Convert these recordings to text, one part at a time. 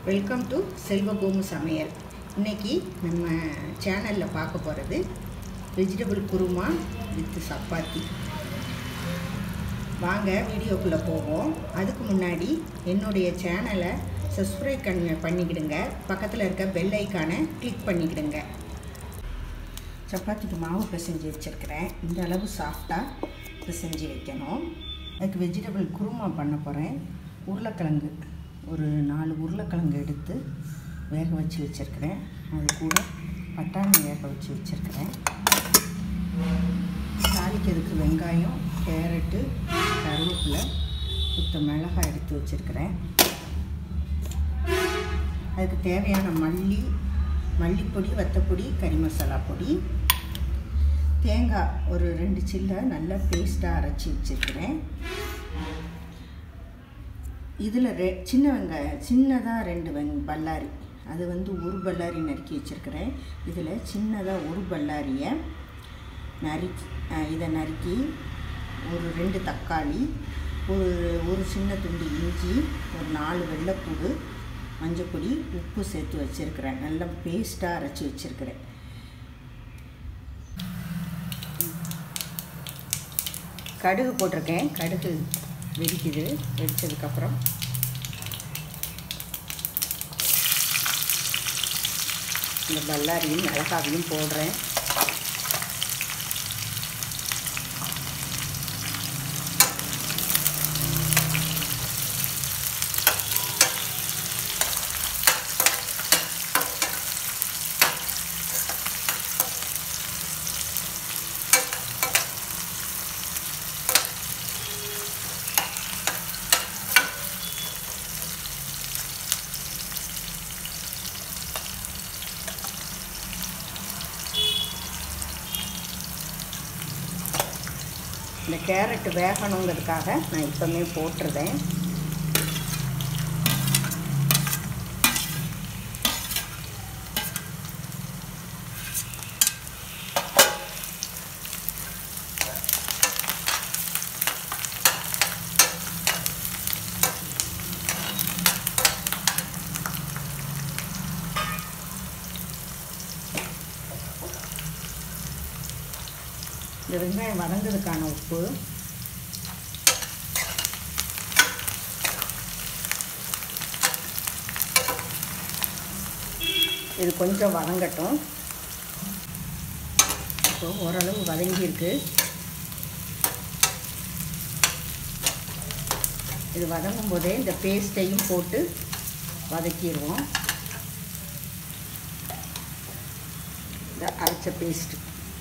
welcome to செல்வகோமு சமையல் இன்னைக்கு நம்ம சேனலில் பார்க்க போகிறது வெஜிடபிள் குருமா வித் சப்பாத்தி வாங்க வீடியோக்குள்ளே போவோம் அதுக்கு முன்னாடி என்னுடைய சேனலை சப்ஸ்கிரைப் பண்ணி பண்ணிக்கிடுங்க பக்கத்தில் இருக்க பெல் ஐக்கானை கிளிக் பண்ணிக்கிடுங்க சப்பாத்திக்கு மாவு பிசைஞ்சு வச்சுருக்கிறேன் இந்த அளவு சாஃப்டாக பிசைஞ்சு வைக்கணும் அதுக்கு வெஜிடபிள் குருமா பண்ண போகிறேன் உருளைக்கிழங்கு ஒரு நாலு உருளைக்கிழங்கு எடுத்து வேக வச்சு வச்சுருக்கிறேன் அது கூட பட்டாணி வேக வச்சு வச்சுருக்கிறேன் தாளிக்கிறதுக்கு வெங்காயம் கேரட்டு கருவேப்பிலை சுத்த மிளகாய் எடுத்து வச்சுருக்கிறேன் அதுக்கு தேவையான மல்லி மல்லிப்பொடி வத்தப்பொடி கறி மசாலா பொடி தேங்காய் ஒரு ரெண்டு சில்லை நல்லா பேஸ்ட்டாக அரைச்சி வச்சுருக்கிறேன் இதில் ரெ சின்ன வெங்காயம் சின்னதாக ரெண்டு வெங் பல்லாரி அது வந்து ஒரு பல்லாரி நறுக்கி வச்சுருக்கிறேன் இதில் சின்னதாக ஒரு பல்லாரியை நறுக்கி இதை நறுக்கி ஒரு ரெண்டு தக்காளி ஒரு ஒரு சின்ன துண்டு இஞ்சி ஒரு நாலு வெள்ளைப்பூடு மஞ்சப்பொடி உப்பு சேர்த்து வச்சுருக்கிறேன் நல்லா பேஸ்ட்டாக அரைச்சி வச்சுருக்கிறேன் கடுகு போட்டிருக்கேன் கடுகு வெடிக்குது வெடித்ததுக்கப்புறம் இந்த பல்லாரியும் மிளகாவையும் போடுறேன் இந்த கேரட் வேகணுங்கிறதுக்காக நான் இப்போமே போட்டுருதேன் இந்த வெங்காயம் வதங்கிறதுக்கான உப்பு இது கொஞ்சம் வதங்கட்டும் இப்போ ஓரளவு வதங்கியிருக்கு இது வதங்கும் போதே இந்த பேஸ்ட்டையும் போட்டு வதக்கிடுவோம் இந்த அரைச்ச பேஸ்ட்டு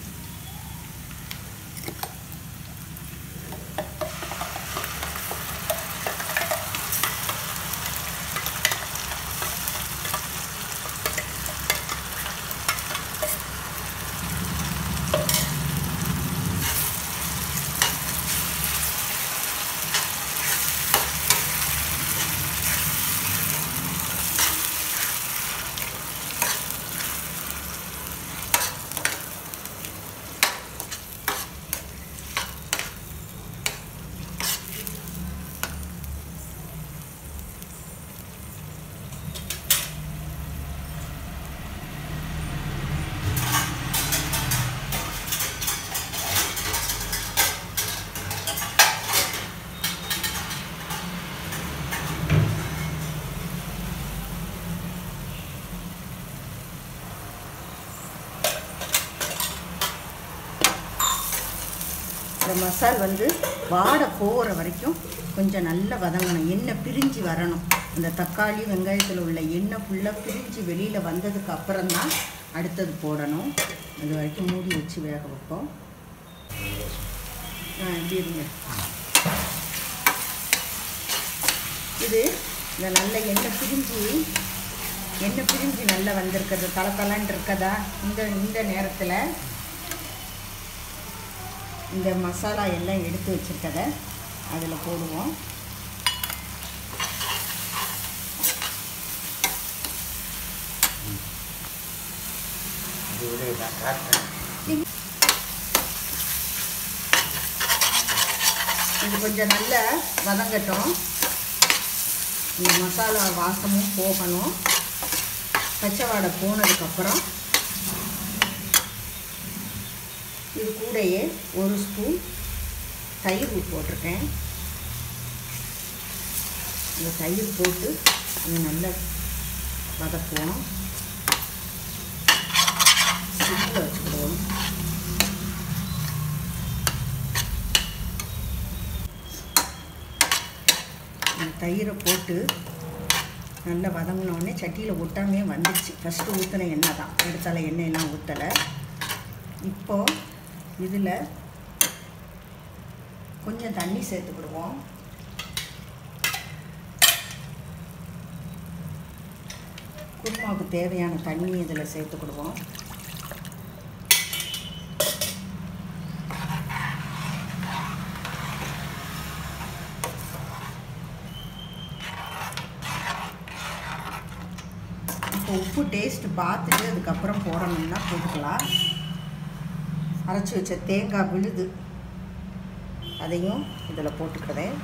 இந்த மசால் வந்து வாடை போகிற வரைக்கும் கொஞ்சம் நல்லா வதங்கணும் எண்ணெய் பிரிஞ்சு வரணும் இந்த தக்காளி வெங்காயத்தில் உள்ள எண்ணெய் ஃபுல்லாக பிரிஞ்சு வெளியில் வந்ததுக்கு அப்புறம் தான் அடுத்தது போடணும் அது வரைக்கும் மூடி வச்சு வேக வைப்போம் ஆ இப்படி இருங்க இது இந்த நல்ல எண்ணெய் பிரிஞ்சு எண்ணெய் பிரிஞ்சு நல்லா வந்திருக்கிறது தலை தலைன்னு இருக்கதா இந்த இந்த நேரத்தில் இந்த மசாலா எல்லாம் எடுத்து வச்சுருக்கத அதில் போடுவோம் இது கொஞ்சம் நல்லா வதங்கட்டும் இந்த மசாலா வாசமும் போகணும் பச்சை வாடை போனதுக்கப்புறம் இது கூடயே ஒரு ஸ்பூன் தயிர் போட்டிருக்கேன் இந்த தயிர் போட்டு அதை நல்லா வதக்குவோம் சிம்மில் வச்சுக்கிடுவோம் இந்த தயிரை போட்டு நல்லா வதங்கினோடனே சட்டியில் ஒட்டாமே வந்துடுச்சு ஃபஸ்ட்டு ஊற்றின எண்ணெய் தான் எடுத்தால எண்ணெயெல்லாம் ஊற்றலை இப்போது இதில் கொஞ்சம் தண்ணி சேர்த்துக்கிடுவோம் குருமாவுக்கு தேவையான தண்ணி இதில் சேர்த்துக்கிடுவோம் இப்போ உப்பு டேஸ்ட் பார்த்துட்டு அதுக்கப்புறம் போடணும்னா போட்டுக்கலாம் அரைச்சி வச்ச தேங்காய் விழுது அதையும் இதில் போட்டுக்கிறேன்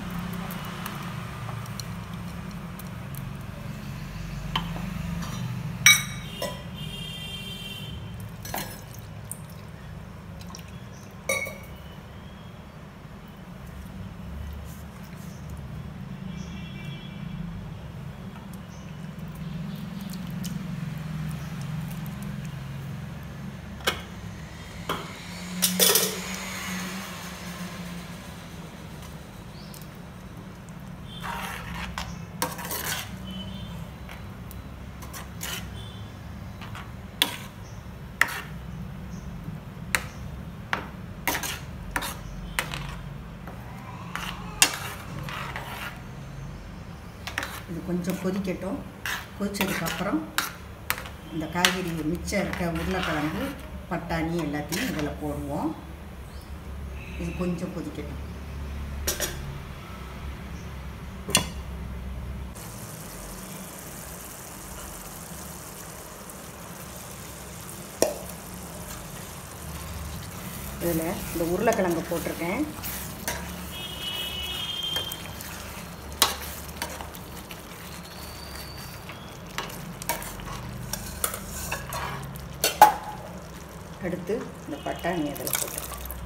இது கொஞ்சம் கொதிக்கட்டும் கொதிச்சதுக்கப்புறம் இந்த காய்கறி மிச்சம் இருக்க உருளைக்கிழங்கு பட்டாணி எல்லாத்தையும் இதில் போடுவோம் இது கொஞ்சம் கொதிக்கட்டும் இதில் இந்த உருளைக்கிழங்கு போட்டிருக்கேன் அடுத்து இந்த பட்டாணி அதில் போட்டு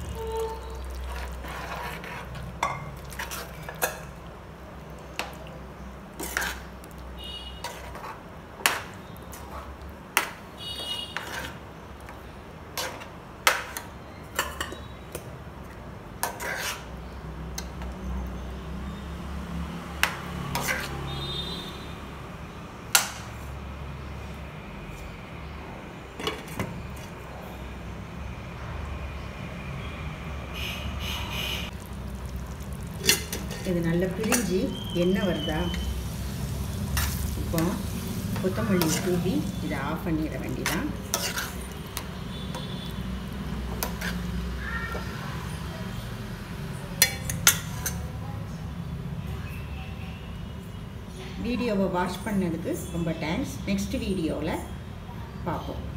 இது நல்லா பிரிஞ்சு எண்ணெய் வருதா இப்போ கொத்தமல்லி தூவி இதை ஆஃப் பண்ணிட வேண்டியதான் வீடியோவை வாட்ச் பண்ணதுக்கு ரொம்ப தேங்க்ஸ் நெக்ஸ்ட் வீடியோவில் பார்ப்போம்